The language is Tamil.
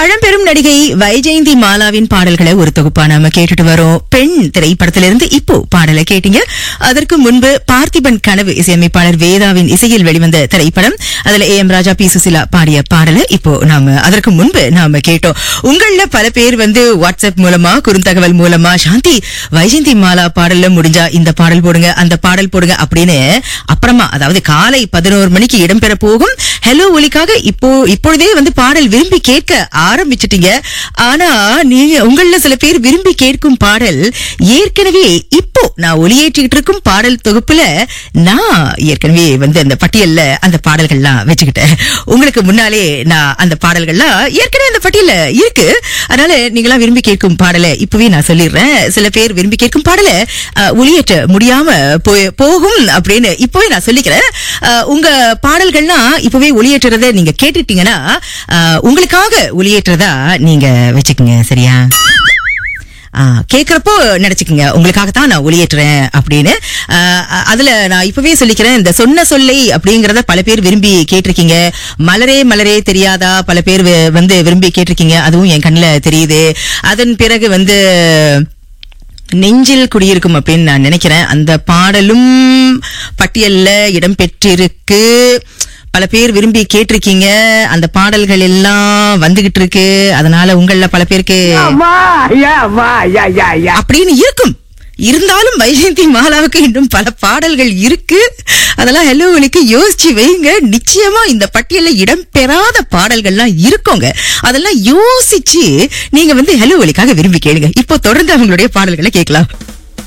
பழம்பெரும் நடிகை வைஜெயந்தி மாலாவின் பாடல்களை ஒரு தொகுப்பா நாம கேட்டுட்டு வரோம் பெண் திரைப்படத்திலிருந்து இப்போ பாடலை கேட்டீங்க அதற்கு முன்பு பார்த்திபன் கனவு இசையமைப்பாளர் வேதாவின் இசையில் வெளிவந்த திரைப்படம் அதுல A M Raja P Susheela பாடிய பாடலை இப்போ நாம அதற்கு முன்பு நாம கேட்டோம் உங்கள பல பேர் வந்து வாட்ஸ்அப் மூலமா குறுந்தகவல் மூலமா சாந்தி வைஜெயந்தி மாலா பாடல்ல முடிஞ்சா இந்த பாடல் போடுங்க அந்த பாடல் போடுங்க அப்படின்னு அப்புறமா அதாவது காலை பதினோரு மணிக்கு இடம்பெற போகும் ஹலோ ஒலிக்காக இப்போ இப்பொழுதே வந்து பாடல் விரும்பி கேட்க ஆரம்பிச்சிட்டீங்க ஆனா நீங்க உங்கள சில பேர் விரும்பி கேட்கும் பாடல் ஏற்கனவே இப்போ நான் ஒலியேற்றிக்கிட்டு இருக்கும் பாடல் தொகுப்புல நான் ஏற்கனவே வந்து அந்த பட்டியல்ல அந்த பாடல்கள்லாம் வச்சுக்கிட்டேன் உங்களுக்கு முன்னாலே நான் அந்த பாடல்கள்லாம் ஏற்கனவே அந்த பட்டியல்ல இருக்கு அதனால நீங்களா விரும்பி கேட்கும் பாடலை இப்பவே நான் சொல்லிடுறேன் சில பேர் விரும்பி கேட்கும் பாடலை அஹ், ஒலியேற்ற முடியாம போய்- போகும் அப்படின்னு இப்பவே நான் சொல்லிக்கிறேன் அஹ், உங்க பாடல்கள்லாம் இப்பவே ஒளியேற்றுறத நீங்க கேட்டுட்டீங்கன்னா அஹ், உங்களுக்காக ஒளியேற்றதா நீங்க வச்சுக்கோங்க சரியா ஆ, கேக்குறப்போ நினைச்சுக்கங்க உங்களுக்காக தான் நான் ஒளியேற்றுறேன் அப்படின்னு ஆ, அதுல நான் இப்பவே சொல்லிக்கிறேன் இந்த சொன்ன சொல்லை அப்படிங்கறத பல பேர் விரும்பி கேட்டிருக்கீங்க மலரே மலரே தெரியாதா பல பேர் வி- வந்து விரும்பி கேட்டிருக்கீங்க அதுவும் என் கண்ணுல தெரியுது அதன் பிறகு வந்து நெஞ்சில் குடியிருக்கும் அப்படின்னு நான் நினைக்கிறேன் அந்த பாடலும் பட்டியல்ல இடம் பெற்றிருக்கு பல பேர் விரும்பி கேட்டிருக்கீங்க அந்த பாடல்கள் எல்லாம் வந்துகிட்டு இருக்கு அதனால உங்கள பல பேருக்கு அம்மா ஐயா அம்மா ஐயா ஐயா ஐயா அப்படின்னு இருக்கும் இருந்தாலும் வைஜெயந்தி மாலாவுக்கு இன்னும் பல பாடல்கள் இருக்கு அதெல்லாம் ஹலோ ஒலிக்கு யோசிச்சு வைங்க நிச்சயமா இந்த பட்டியல்ல இடம் பெறாத பாடல்கள்லாம் இருக்குங்க அதெல்லாம் யோசிச்சு நீங்க வந்து ஹலோ ஒலிக்காக விரும்பி கேளுங்க இப்போ தொடர்ந்து அவங்களுடைய பாடல்களை கேட்கலாம்